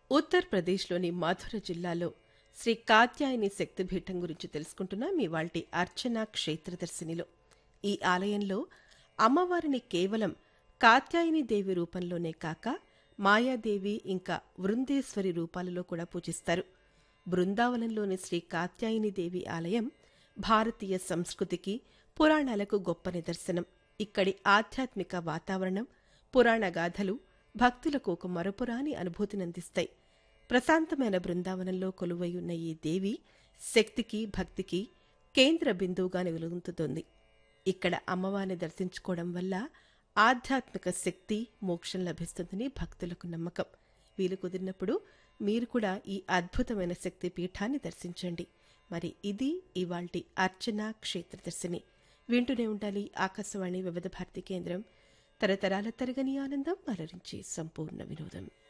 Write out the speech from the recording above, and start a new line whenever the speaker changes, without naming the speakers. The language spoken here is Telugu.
ఉత్తరప్రదేశ్లోని మధుర జిల్లాలో శ్రీ కాత్యాయని శక్తిపీఠం గురించి తెలుసుకుంటున్నాం మీ వాల్టి అర్చన క్షేత్రదర్శినిలో ఈ ఆలయంలో అమ్మవారిని కేవలం కాత్యాయని దేవి రూపంలోనే కాక మాయాదేవి ఇంకా వృందేశ్వరి రూపాలలో కూడా పూజిస్తారు బృందావనంలోని శ్రీ కాత్యాయని దేవి ఆలయం భారతీయ సంస్కృతికి పురాణాలకు గొప్ప నిదర్శనం ఇక్కడి ఆధ్యాత్మిక వాతావరణం పురాణ గాథలు భక్తులకు ఒక మరపురాని అనుభూతినందిస్తాయి ప్రశాంతమైన బృందావనంలో కొలువై ఉన్న ఈ దేవి శక్తికి భక్తికి కేంద్ర బిందువుగా వెలుగుతుంది ఇక్కడ అమ్మవారిని దర్శించుకోవడం వల్ల ఆధ్యాత్మిక శక్తి మోక్షం లభిస్తుందని భక్తులకు నమ్మకం వీలు కుదిరినప్పుడు మీరు కూడా ఈ అద్భుతమైన శక్తి పీఠాన్ని దర్శించండి మరి ఇది ఇవాల్టి అర్చన క్షేత్రదర్శిని వింటూనే ఉండాలి ఆకాశవాణి వివిధ భారతి కేంద్రం తరతరాల తరగని ఆనందం అలరించి సంపూర్ణ వినోదం